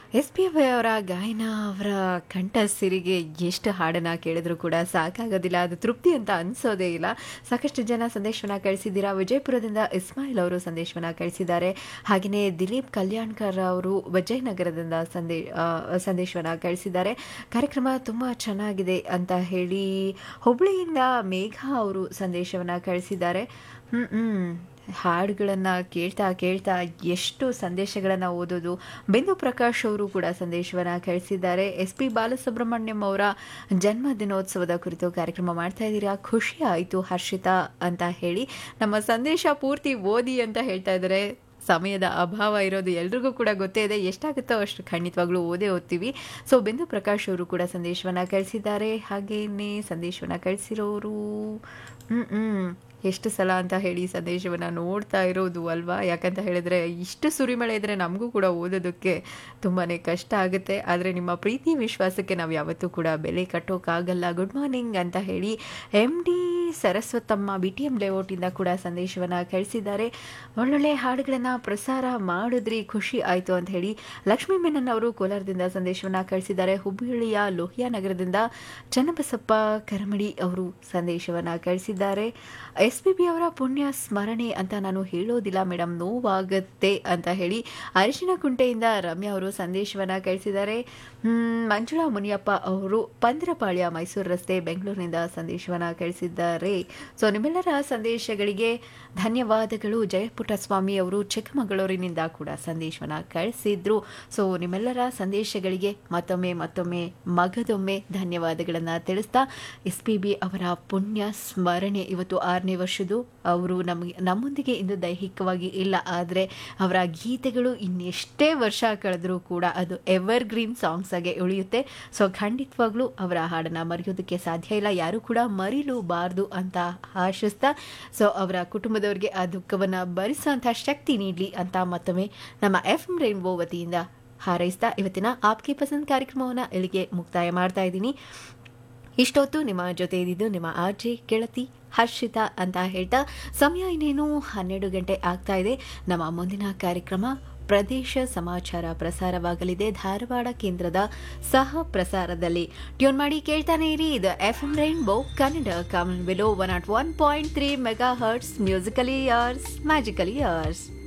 S P ಅವರ ಗಾಯನ ಅವರ ಕಂಠ ಸಿರಿಗೆ ಎಷ್ಟು ಹಾಡನ್ನು ಕೇಳಿದ್ರು ಕೂಡ ಸಾಕಾಗೋದಿಲ್ಲ ಅದು ತೃಪ್ತಿ ಅಂತ ಅನಿಸೋದೇ ಇಲ್ಲ ಸಾಕಷ್ಟು ಜನ ಸಂದೇಶವನ್ನು ಕಳಿಸಿದ್ದೀರಾ ವಿಜಯಪುರದಿಂದ ಇಸ್ಮಾಯಿಲ್ ಅವರು ಸಂದೇಶವನ್ನು ಕಳಿಸಿದ್ದಾರೆ ಹಾಗೆಯೇ ದಿಲೀಪ್ ಕಲ್ಯಾಣ್ಕರ್ ಅವರು ವಿಜಯನಗರದಿಂದ ಸಂದೇ ಸಂದೇಶವನ್ನು ಕಳಿಸಿದ್ದಾರೆ ಕಾರ್ಯಕ್ರಮ ತುಂಬ ಚೆನ್ನಾಗಿದೆ ಅಂತ ಹೇಳಿ ಹುಬ್ಳಿಯಿಂದ ಮೇಘ ಅವರು ಸಂದೇಶವನ್ನು ಕಳಿಸಿದ್ದಾರೆ ಹ್ಞೂ ಹ್ಞೂ ಹಾಡುಗಳನ್ನು ಕೇಳ್ತಾ ಕೇಳ್ತಾ ಎಷ್ಟು ಸಂದೇಶಗಳನ್ನು ಓದೋದು ಬಿಂದು ಪ್ರಕಾಶ್ ಅವರು ಕೂಡ ಸಂದೇಶವನ್ನು ಕಳಿಸಿದ್ದಾರೆ ಎಸ್ ಪಿ ಬಾಲಸುಬ್ರಹ್ಮಣ್ಯಂ ಅವರ ಜನ್ಮ ದಿನೋತ್ಸವದ ಕುರಿತು ಕಾರ್ಯಕ್ರಮ ಮಾಡ್ತಾ ಇದ್ದೀರಾ ಖುಷಿ ಆಯಿತು ಹರ್ಷಿತಾ ಅಂತ ಹೇಳಿ ನಮ್ಮ ಸಂದೇಶ ಪೂರ್ತಿ ಓದಿ ಅಂತ ಹೇಳ್ತಾ ಇದ್ದಾರೆ ಸಮಯದ ಅಭಾವ ಇರೋದು ಎಲ್ರಿಗೂ ಕೂಡ ಗೊತ್ತೇ ಇದೆ ಎಷ್ಟಾಗುತ್ತೋ ಅಷ್ಟು ಖಂಡಿತವಾಗ್ಲೂ ಓದೇ ಓದ್ತೀವಿ ಸೊ ಬಿಂದು ಪ್ರಕಾಶ್ ಅವರು ಕೂಡ ಸಂದೇಶವನ್ನು ಕಳಿಸಿದ್ದಾರೆ ಹಾಗೇನೆ ಸಂದೇಶವನ್ನು ಕಳಿಸಿರೋರು ಹ್ಞೂ ಹ್ಞೂ ಎಷ್ಟು ಸಲ ಅಂತ ಹೇಳಿ ಸಂದೇಶವನ್ನು ನೋಡ್ತಾ ಇರೋದು ಅಲ್ವಾ ಯಾಕಂತ ಹೇಳಿದ್ರೆ ಇಷ್ಟು ಸುರಿಮಳೆ ಇದ್ದರೆ ನಮಗೂ ಕೂಡ ಓದೋದಕ್ಕೆ ತುಂಬಾ ಕಷ್ಟ ಆಗುತ್ತೆ ಆದರೆ ನಿಮ್ಮ ಪ್ರೀತಿ ವಿಶ್ವಾಸಕ್ಕೆ ನಾವು ಯಾವತ್ತೂ ಕೂಡ ಬೆಲೆ ಕಟ್ಟೋಕ್ಕಾಗಲ್ಲ ಗುಡ್ ಮಾರ್ನಿಂಗ್ ಅಂತ ಹೇಳಿ M D Saraswathamma B T M ಲೇಔಟಿಂದ ಕೂಡ ಸಂದೇಶವನ್ನು ಕಳಿಸಿದ್ದಾರೆ ಒಳ್ಳೊಳ್ಳೆ ಹಾಡುಗಳನ್ನು ಪ್ರಸಾರ ಮಾಡಿದ್ರಿ ಖುಷಿ ಆಯಿತು ಅಂತ ಹೇಳಿ ಲಕ್ಷ್ಮೀ ಮೆನನ್ ಅವರು ಕೋಲಾರದಿಂದ ಸಂದೇಶವನ್ನು ಕಳಿಸಿದ್ದಾರೆ ಹುಬ್ಬಳ್ಳಿಯ ಲೋಹಿಯಾ ನಗರದಿಂದ ಚನ್ನಬಸಪ್ಪ ಕರಮಡಿ ಅವರು ಸಂದೇಶವನ್ನು ಕಳಿಸಿದ್ದಾರೆ ಎಸ್ ಪಿ ಬಿ ಅವರ ಪುಣ್ಯ ಸ್ಮರಣೆ ಅಂತ ನಾನು ಹೇಳೋದಿಲ್ಲ ಮೇಡಮ್ ನೋವಾಗತ್ತೆ ಅಂತ ಹೇಳಿ ಅರಿಶಿನ ಕುಂಟೆಯಿಂದ ರಮ್ಯಾ ಅವರು ಸಂದೇಶವನ್ನು ಕಳಿಸಿದ್ದಾರೆ ಮಂಜುಳಾ ಮುನಿಯಪ್ಪ ಅವರು ಪಂದ್ರಪಾಳ್ಯ ಮೈಸೂರು ರಸ್ತೆ ಬೆಂಗಳೂರಿನಿಂದ ಸಂದೇಶವನ್ನು ಕಳಿಸಿದ್ದಾರೆ ಸೊ ನಿಮ್ಮೆಲ್ಲರ ಸಂದೇಶಗಳಿಗೆ ಧನ್ಯವಾದಗಳು ಜಯಪುಟ್ಟಸ್ವಾಮಿ ಅವರು ಚಿಕ್ಕಮಗಳೂರಿನಿಂದ ಕೂಡ ಸಂದೇಶವನ್ನು ಕಳಿಸಿದ್ರು ಸೊ ನಿಮ್ಮೆಲ್ಲರ ಸಂದೇಶಗಳಿಗೆ ಮತ್ತೊಮ್ಮೆ ಮತ್ತೊಮ್ಮೆ ಮಗದೊಮ್ಮೆ ಧನ್ಯವಾದಗಳನ್ನು ತಿಳಿಸ್ತಾ ಎಸ್ ಪಿ ಬಿ ಅವರ ಪುಣ್ಯ ಸ್ಮರಣೆ ಇವತ್ತು ಆರನೇ ವರ್ಷದ್ದು ಅವರು ನಮಗೆ ನಮ್ಮೊಂದಿಗೆ ಇಂದು ದೈಹಿಕವಾಗಿ ಇಲ್ಲ ಆದರೆ ಅವರ ಗೀತೆಗಳು ಇನ್ನೆಷ್ಟೇ ವರ್ಷ ಕಳೆದರೂ ಕೂಡ ಅದು ಎವರ್ ಗ್ರೀನ್ ಸಾಂಗ್ಸ್ ಆಗಿ ಉಳಿಯುತ್ತೆ ಸೊ ಖಂಡಿತವಾಗ್ಲೂ ಅವರ ಹಾಡನ್ನು ಮರೆಯೋದಕ್ಕೆ ಸಾಧ್ಯ ಇಲ್ಲ ಯಾರು ಕೂಡ ಮರಿಲೂಬಾರ್ದು ಅಂತ ಆಶಿಸ್ತಾ ಸೊ ಅವರ ಕುಟುಂಬದವರಿಗೆ ಆ ದುಃಖವನ್ನು ಭರಿಸುವಂಥ ಶಕ್ತಿ ನೀಡಲಿ ಅಂತ ಮತ್ತೊಮ್ಮೆ ನಮ್ಮ ಎಫ್ ಎಂ ರೈನ್ಬೋ ವತಿಯಿಂದ ಹಾರೈಸ್ತಾ ಇವತ್ತಿನ ಆಪ್ಕೆ ಪಸಂದ್ ಕಾರ್ಯಕ್ರಮವನ್ನು ಇಲ್ಲಿಗೆ ಮುಕ್ತಾಯ ಮಾಡ್ತಾ ಇದ್ದೀನಿ ಇಷ್ಟೊತ್ತು ನಿಮ್ಮ ಜೊತೆ ಇದ್ದಿದ್ದು ನಿಮ್ಮ ಆರ್ಜೆ ಗೆಳತಿ ಹರ್ಷಿತಾ ಅಂತ ಹೇಳ್ತಾ ಸಮಯ ಇನ್ನೇನು ಹನ್ನೆರಡು ಗಂಟೆ ಆಗ್ತಾ ಇದೆ ನಮ್ಮ ಮುಂದಿನ ಕಾರ್ಯಕ್ರಮ ಪ್ರದೇಶ ಸಮಾಚಾರ ಪ್ರಸಾರವಾಗಲಿದೆ ಧಾರವಾಡ ಕೇಂದ್ರದ ಸಹ ಪ್ರಸಾರದಲ್ಲಿ ಟ್ಯೂನ್ ಮಾಡಿ ಕೇಳ್ತಾನೆ ಇರಿ ಇದು ಎಫ್ ಎಂ ರೈನ್ಬೋ ಕನ್ನಡ ಕಾಮನ್ ಬಿಲೋ one nought one point three megahertz musically yours magically years